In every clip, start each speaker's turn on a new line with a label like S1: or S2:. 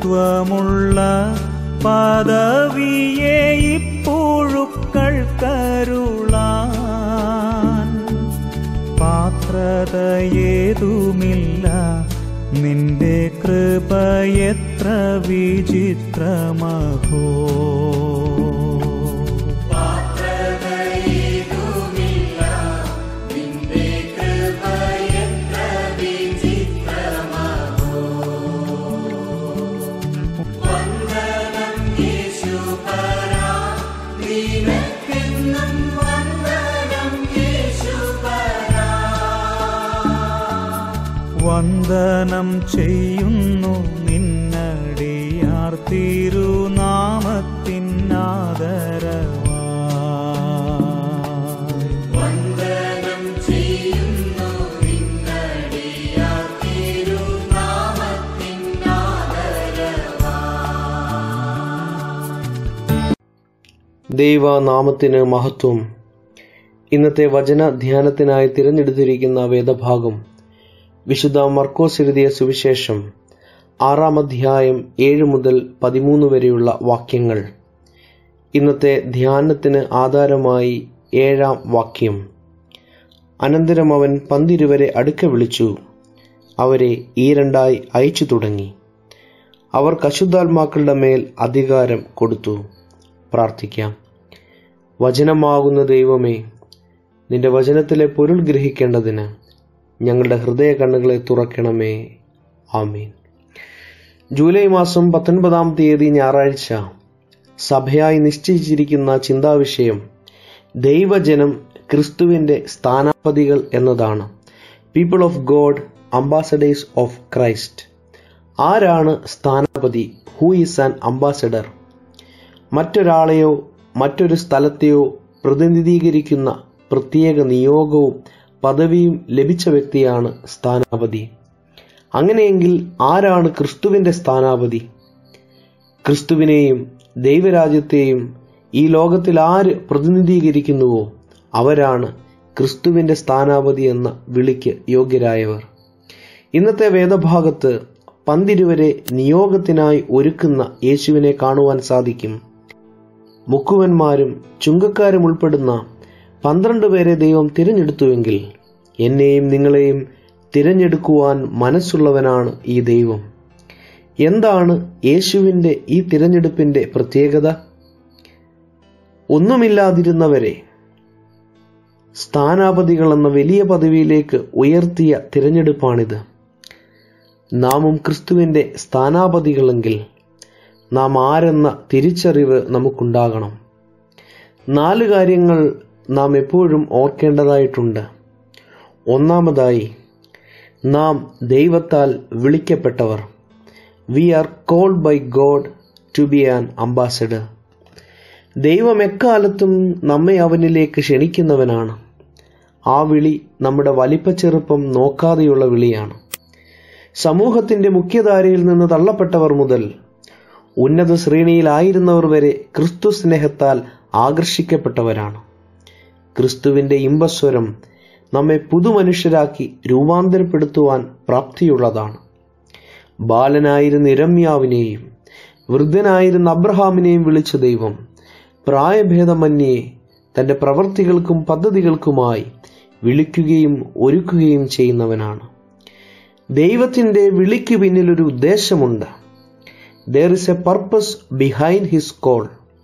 S1: മഹത്വമുള്ള പദവിയെ ഇപ്പുഴുക്കൾ കരുളാൻ പാത്രതയേതുമില്ല നിന്റെ കൃപ എത്ര വിചിത്രമഹോ വന്ദനം ചെയ്യുന്നു നിന്നടിയാർ തിരുനാമത്തിനാദരവായി
S2: ദൈവനാമത്തിന് മഹത്വം ഇന്നത്തെ വചന ധ്യാനത്തിനായി തിരഞ്ഞെടുത്തിരിക്കുന്ന വേദഭാഗം വിശുദ്ധ മർക്കോസ് എഴുതിയ സുവിശേഷം ആറാം അധ്യായം ഏഴ് മുതൽ പതിമൂന്ന് വരെയുള്ള വാക്യങ്ങൾ ഇന്നത്തെ ധ്യാനത്തിന് ആധാരമായി ഏഴാം വാക്യം അനന്തരം അവൻ പന്തിരുവരെ അടുക്ക വിളിച്ചു അവരെ ഈ രണ്ടായി അയച്ചു തുടങ്ങി അവർക്ക് അശുദ്ധാത്മാക്കളുടെ മേൽ അധികാരം കൊടുത്തു പ്രാർത്ഥിക്കാം വചനമാകുന്ന ദൈവമേ നിന്റെ വചനത്തിലെ പൊരുൾ ഗ്രഹിക്കേണ്ടതിന് ഞങ്ങളുടെ ഹൃദയ കണ്ണുകളെ തുറക്കണമേ ആമീൻ ജൂലൈ മാസം പത്തൊൻപതാം തീയതി ഞായറാഴ്ച സഭയായി നിശ്ചയിച്ചിരിക്കുന്ന ചിന്താവിഷയം ദൈവജനം ക്രിസ്തുവിന്റെ സ്ഥാനാപതികൾ എന്നതാണ് people of God ambassadors of Christ ആരാണ് സ്ഥാനാപതി ഹൂ ഈസ് ആൻ അംബാസഡർ മറ്റൊരാളെയോ മറ്റൊരു സ്ഥലത്തെയോ പ്രതിനിധീകരിക്കുന്ന പ്രത്യേക നിയോഗവും പദവിയും ലഭിച്ച വ്യക്തിയാണ് സ്ഥാനാപതി അങ്ങനെയെങ്കിൽ ആരാണ് ക്രിസ്തുവിന്റെ സ്ഥാനാപതി ക്രിസ്തുവിനെയും ദൈവരാജ്യത്തെയും ഈ ലോകത്തിൽ ആര് പ്രതിനിധീകരിക്കുന്നുവോ അവരാണ് ക്രിസ്തുവിന്റെ സ്ഥാനാപതി എന്ന വിളിക്ക് യോഗ്യരായവർ ഇന്നത്തെ വേദഭാഗത്ത് പന്തിരുവരെ നിയോഗത്തിനായി ഒരുക്കുന്ന യേശുവിനെ കാണുവാൻ സാധിക്കും മുക്കുവന്മാരും ചുങ്കക്കാരും ഉൾപ്പെടുന്ന പന്ത്രണ്ട് പേരെ ദൈവം തിരഞ്ഞെടുത്തുവെങ്കിൽ എന്നെയും നിങ്ങളെയും തിരഞ്ഞെടുക്കുവാൻ മനസ്സുള്ളവനാണ് ഈ ദൈവം എന്താണ് യേശുവിൻ്റെ ഈ തിരഞ്ഞെടുപ്പിന്റെ പ്രത്യേകത ഒന്നുമില്ലാതിരുന്നവരെ സ്ഥാനാപതികൾ എന്ന വലിയ പദവിയിലേക്ക് ഉയർത്തിയ തിരഞ്ഞെടുപ്പാണിത് നാമും ക്രിസ്തുവിന്റെ സ്ഥാനാപതികളെങ്കിൽ നാം ആരെന്ന തിരിച്ചറിവ് നമുക്കുണ്ടാകണം നാല് കാര്യങ്ങൾ നാം എപ്പോഴും ഓർക്കേണ്ടതായിട്ടുണ്ട് ഒന്നാമതായി നാം ദൈവത്താൽ വിളിക്കപ്പെട്ടവർ we are called by God to be an ambassador ദൈവം എക്കാലത്തും നമ്മെ അവനിലേക്ക് ക്ഷണിക്കുന്നവനാണ് ആ വിളി നമ്മുടെ വലിപ്പച്ചെറുപ്പം നോക്കാതെയുള്ള വിളിയാണ് സമൂഹത്തിന്റെ മുഖ്യധാരയിൽ നിന്ന് തള്ളപ്പെട്ടവർ മുതൽ ഉന്നത ശ്രേണിയിലായിരുന്നവർ വരെ ക്രിസ്തു സ്നേഹത്താൽ ആകർഷിക്കപ്പെട്ടവരാണ് ക്രിസ്തുവിന്റെ ഇമ്പസ്വരം നമ്മെ പുതുമനുഷ്യരാക്കി രൂപാന്തരപ്പെടുത്തുവാൻ പ്രാപ്തിയുള്ളതാണ് ബാലനായിരുന്ന ഇരമ്യാവിനെയും വൃദ്ധനായിരുന്ന അബ്രഹാമിനെയും വിളിച്ച ദൈവം പ്രായഭേദമന്യേ തന്റെ പ്രവൃത്തികൾക്കും പദ്ധതികൾക്കുമായി വിളിക്കുകയും ഒരുക്കുകയും ചെയ്യുന്നവനാണ് ദൈവത്തിന്റെ വിളിക്ക് പിന്നിൽ ഒരു ഉദ്ദേശമുണ്ട് there is a purpose behind his call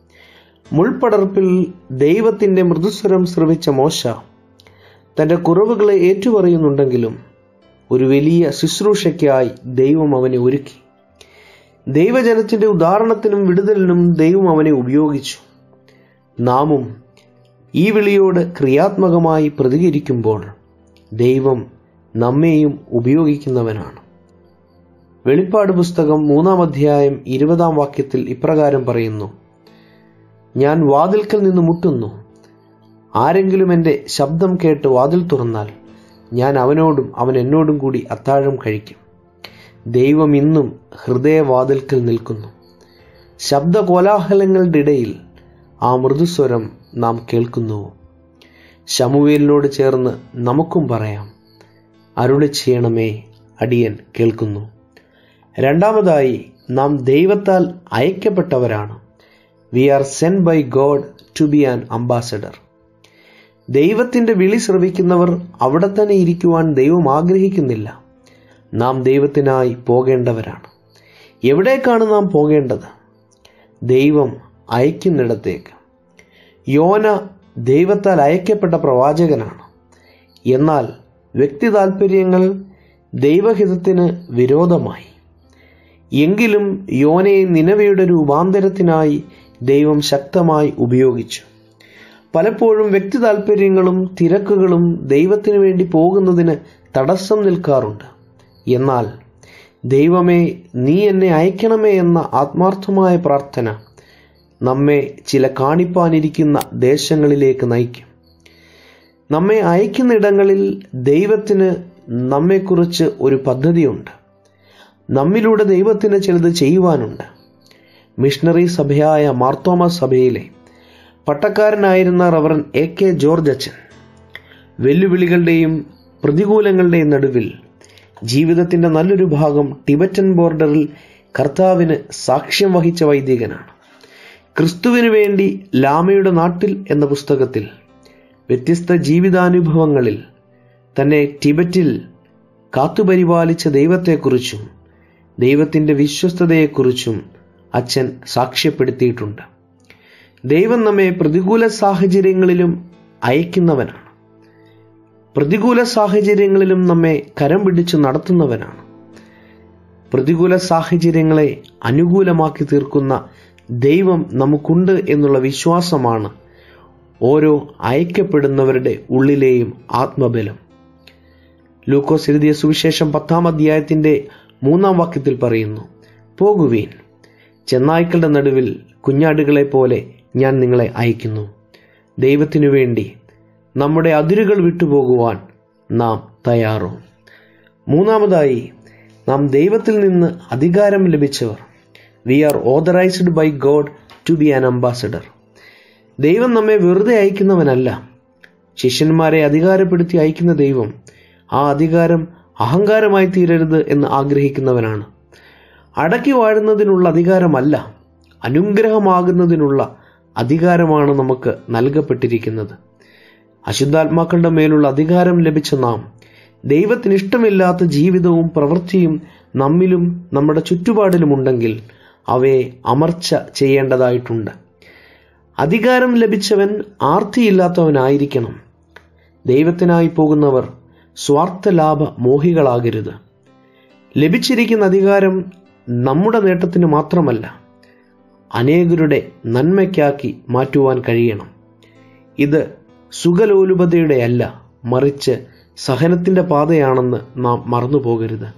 S2: മുൾപടർപ്പിൽ ദൈവത്തിന്റെ മൃദുസ്വരം ശ്രവിച്ച മോശ തന്റെ കുറവുകളെ ഏറ്റുപറയുന്നുണ്ടെങ്കിലും ഒരു വലിയ ശുശ്രൂഷയ്ക്കായി ദൈവം അവനെ ഒരുക്കി ദൈവജനത്തിന്റെ ഉദാഹരണത്തിനും വിടുതലിനും ദൈവം അവനെ ഉപയോഗിച്ചു നാമും ഈ വിളിയോട് ക്രിയാത്മകമായി പ്രതികരിക്കുമ്പോൾ ദൈവം നമ്മെയും ഉപയോഗിക്കുന്നവനാണ് വെളിപ്പാട് പുസ്തകം മൂന്നാം അധ്യായം ഇരുപതാം വാക്യത്തിൽ ഇപ്രകാരം പറയുന്നു ഞാൻ വാതിൽക്കൽ നിന്ന് മുട്ടുന്നു ആരെങ്കിലും എൻ്റെ ശബ്ദം കേട്ട് വാതിൽ തുറന്നാൽ ഞാൻ അവനോടും അവൻ എന്നോടും കൂടി അത്താഴം കഴിക്കും ദൈവം ഇന്നും ഹൃദയവാതിൽക്കൽ നിൽക്കുന്നു ശബ്ദ കോലാഹലങ്ങളുടെ ഇടയിൽ ആ മൃദുസ്വരം നാം കേൾക്കുന്നു ശമുവേലിനോട് ചേർന്ന് നമുക്കും പറയാം അരുളി ചെയ്യണമേ അടിയൻ കേൾക്കുന്നു രണ്ടാമതായി നാം ദൈവത്താൽ അയക്കപ്പെട്ടവരാണ് we are send by God to be an ambassador ദൈവത്തിന്റെ വിളി ശ്രവിക്കുന്നവർ അവിടെ തന്നെ ഇരിക്കുവാൻ ദൈവം ആഗ്രഹിക്കുന്നില്ല നാം ദൈവത്തിനായി പോകേണ്ടവരാണ് എവിടേക്കാണ് നാം പോകേണ്ടത് ദൈവം അയക്കുന്നിടത്തേക്ക് യോന ദൈവത്താൽ അയക്കപ്പെട്ട പ്രവാചകനാണ് എന്നാൽ വ്യക്തി താൽപ്പര്യങ്ങൾ ദൈവഹിതത്തിന് വിരോധമായി എങ്കിലും യോനയെ നിലവയുടെ രൂപാന്തരത്തിനായി ദൈവം ശക്തമായി ഉപയോഗിച്ചു പലപ്പോഴും വ്യക്തി താൽപ്പര്യങ്ങളും തിരക്കുകളും ദൈവത്തിനു വേണ്ടി പോകുന്നതിന് തടസ്സം നിൽക്കാറുണ്ട് എന്നാൽ ദൈവമേ നീ എന്നെ അയക്കണമേ എന്ന ആത്മാർത്ഥമായ പ്രാർത്ഥന നമ്മെ ചില കാണിപ്പാനിരിക്കുന്ന ദേശങ്ങളിലേക്ക് നയിക്കും നമ്മെ അയക്കുന്ന ഇടങ്ങളിൽ ദൈവത്തിന് നമ്മെക്കുറിച്ച് ഒരു പദ്ധതിയുണ്ട് നമ്മിലൂടെ ദൈവത്തിന് ചിലത് ചെയ്യുവാനുണ്ട് മിഷണറി സഭയായ മാർത്തോമ സഭയിലെ പട്ടക്കാരനായിരുന്ന റവറൻ എ കെ ജോർജ് അച്ഛൻ വെല്ലുവിളികളുടെയും പ്രതികൂലങ്ങളുടെയും നടുവിൽ ജീവിതത്തിന്റെ നല്ലൊരു ഭാഗം ടിബറ്റൻ ബോർഡറിൽ കർത്താവിന് സാക്ഷ്യം വഹിച്ച വൈദികനാണ് ക്രിസ്തുവിനു വേണ്ടി ലാമയുടെ നാട്ടിൽ എന്ന പുസ്തകത്തിൽ വ്യത്യസ്ത ജീവിതാനുഭവങ്ങളിൽ തന്നെ ടിബറ്റിൽ കാത്തുപരിപാലിച്ച ദൈവത്തെക്കുറിച്ചും ദൈവത്തിന്റെ വിശ്വസ്തതയെക്കുറിച്ചും അച്ഛൻ സാക്ഷ്യപ്പെടുത്തിയിട്ടുണ്ട് ദൈവം നമ്മെ പ്രതികൂല സാഹചര്യങ്ങളിലും അയക്കുന്നവനാണ് പ്രതികൂല സാഹചര്യങ്ങളിലും നമ്മെ കരം പിടിച്ചു നടത്തുന്നവനാണ് പ്രതികൂല സാഹചര്യങ്ങളെ അനുകൂലമാക്കി തീർക്കുന്ന ദൈവം നമുക്കുണ്ട് എന്നുള്ള വിശ്വാസമാണ് ഓരോ അയക്കപ്പെടുന്നവരുടെ ഉള്ളിലെയും ആത്മബലം ലൂക്കോസ് എഴുതിയ സുവിശേഷം പത്താം അധ്യായത്തിന്റെ മൂന്നാം വാക്യത്തിൽ പറയുന്നു പോകുവീൻ ചെന്നായ്ക്കളുടെ നടുവിൽ കുഞ്ഞാടുകളെ പോലെ ഞാൻ നിങ്ങളെ അയക്കുന്നു ദൈവത്തിനു വേണ്ടി നമ്മുടെ അതിരുകൾ വിട്ടുപോകുവാൻ നാം തയ്യാറോ മൂന്നാമതായി നാം ദൈവത്തിൽ നിന്ന് അധികാരം ലഭിച്ചവർ we are authorised by God to be an ambassador ദൈവം നമ്മെ വെറുതെ അയക്കുന്നവനല്ല ശിഷ്യന്മാരെ അധികാരപ്പെടുത്തി അയക്കുന്ന ദൈവം ആ അധികാരം അഹങ്കാരമായി തീരരുത് എന്ന് ആഗ്രഹിക്കുന്നവനാണ് അടക്കി വാഴുന്നതിനുള്ള അധികാരമല്ല അനുഗ്രഹമാകുന്നതിനുള്ള അധികാരമാണ് നമുക്ക് നൽകപ്പെട്ടിരിക്കുന്നത് അശുദ്ധാത്മാക്കളുടെ മേലുള്ള അധികാരം ലഭിച്ച നാം ദൈവത്തിന് ഇഷ്ടമില്ലാത്ത ജീവിതവും പ്രവൃത്തിയും നമ്മിലും നമ്മുടെ ചുറ്റുപാടിലുമുണ്ടെങ്കിൽ അവയെ അമർച്ച ചെയ്യേണ്ടതായിട്ടുണ്ട് അധികാരം ലഭിച്ചവൻ ആർത്തിയില്ലാത്തവനായിരിക്കണം ദൈവത്തിനായി പോകുന്നവർ സ്വാർത്ഥ ലാഭ മോഹികളാകരുത് ലഭിച്ചിരിക്കുന്ന അധികാരം നമ്മുടെ നേട്ടത്തിന് മാത്രമല്ല അനേകരുടെ നന്മയ്ക്കാക്കി മാറ്റുവാൻ കഴിയണം ഇത് സുഖലോലുപതയുടെ അല്ല മറിച്ച് സഹനത്തിന്റെ പാതയാണെന്ന് നാം മറന്നുപോകരുത്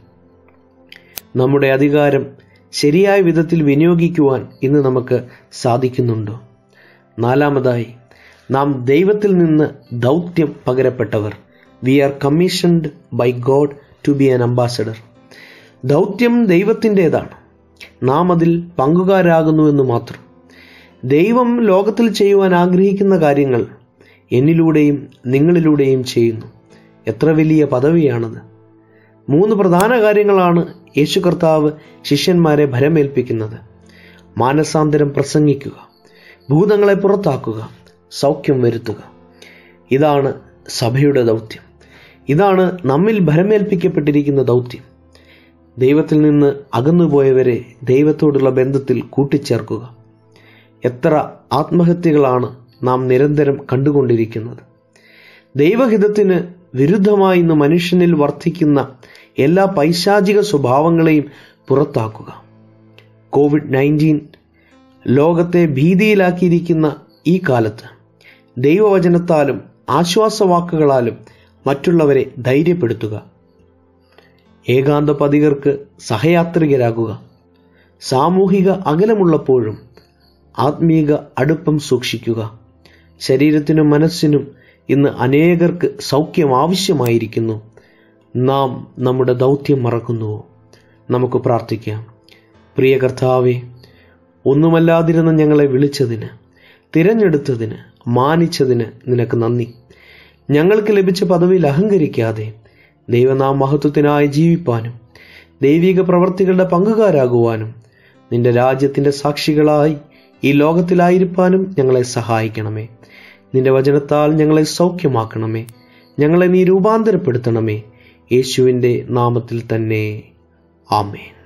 S2: നമ്മുടെ അധികാരം ശരിയായ വിധത്തിൽ വിനിയോഗിക്കുവാൻ ഇന്ന് നമുക്ക് സാധിക്കുന്നുണ്ടോ നാലാമതായി നാം ദൈവത്തിൽ നിന്ന് ദൗത്യം പകരപ്പെട്ടവർ we are commissioned by God to be an ambassador ദൗത്യം ദൈവത്തിൻ്റെതാണ് നാം അതിൽ പങ്കുകാരാകുന്നു എന്ന് മാത്രം ദൈവം ലോകത്തിൽ ചെയ്യുവാൻ ആഗ്രഹിക്കുന്ന കാര്യങ്ങൾ എന്നിലൂടെയും നിങ്ങളിലൂടെയും ചെയ്യുന്നു എത്ര വലിയ പദവിയാണത് മൂന്ന് പ്രധാന കാര്യങ്ങളാണ് യേശു കർത്താവ് ശിഷ്യന്മാരെ ഭരമേൽപ്പിക്കുന്നത് മാനസാന്തരം പ്രസംഗിക്കുക ഭൂതങ്ങളെ പുറത്താക്കുക സൗഖ്യം വരുത്തുക ഇതാണ് സഭയുടെ ദൗത്യം ഇതാണ് നമ്മിൽ ഭരമേൽപ്പിക്കപ്പെട്ടിരിക്കുന്ന ദൗത്യം ദൈവത്തിൽ നിന്ന് അകന്നുപോയവരെ ദൈവത്തോടുള്ള ബന്ധത്തിൽ കൂട്ടിച്ചേർക്കുക എത്ര ആത്മഹത്യകളാണ് നാം നിരന്തരം കണ്ടുകൊണ്ടിരിക്കുന്നത് ദൈവഹിതത്തിന് വിരുദ്ധമായി ഇന്ന് മനുഷ്യനിൽ വർദ്ധിക്കുന്ന എല്ലാ പൈശാചിക സ്വഭാവങ്ങളെയും പുറത്താക്കുക കോവിഡ് നയൻറ്റീൻ ലോകത്തെ ഭീതിയിലാക്കിയിരിക്കുന്ന ഈ കാലത്ത് ദൈവവചനത്താലും ആശ്വാസവാക്കുകളാലും മറ്റുള്ളവരെ ധൈര്യപ്പെടുത്തുക ഏകാന്ത പതികർക്ക് സഹയാത്രികരാകുക സാമൂഹിക അകലമുള്ളപ്പോഴും ആത്മീക അടുപ്പം സൂക്ഷിക്കുക ശരീരത്തിനും മനസ്സിനും ഇന്ന് അനേകർക്ക് സൗഖ്യം ആവശ്യമായിരിക്കുന്നു നാം നമ്മുടെ ദൗത്യം മറക്കുന്നുവോ നമുക്ക് പ്രാർത്ഥിക്കാം പ്രിയ കർത്താവെ ഒന്നുമല്ലാതിരുന്ന ഞങ്ങളെ വിളിച്ചതിന് തിരഞ്ഞെടുത്തതിന് മാനിച്ചതിന് നിനക്ക് നന്ദി ഞങ്ങൾക്ക് ലഭിച്ച പദവിയിൽ അഹങ്കരിക്കാതെ ദൈവനാം മഹത്വത്തിനായി ജീവിപ്പാനും ദൈവിക പ്രവർത്തികളുടെ പങ്കുകാരാകുവാനും നിന്റെ രാജ്യത്തിന്റെ സാക്ഷികളായി ഈ ലോകത്തിലായിരിക്കാനും ഞങ്ങളെ സഹായിക്കണമേ നിന്റെ വചനത്താൽ ഞങ്ങളെ സൗഖ്യമാക്കണമേ ഞങ്ങളെ നീ രൂപാന്തരപ്പെടുത്തണമേ യേശുവിൻ്റെ നാമത്തിൽ തന്നെ ആമേൻ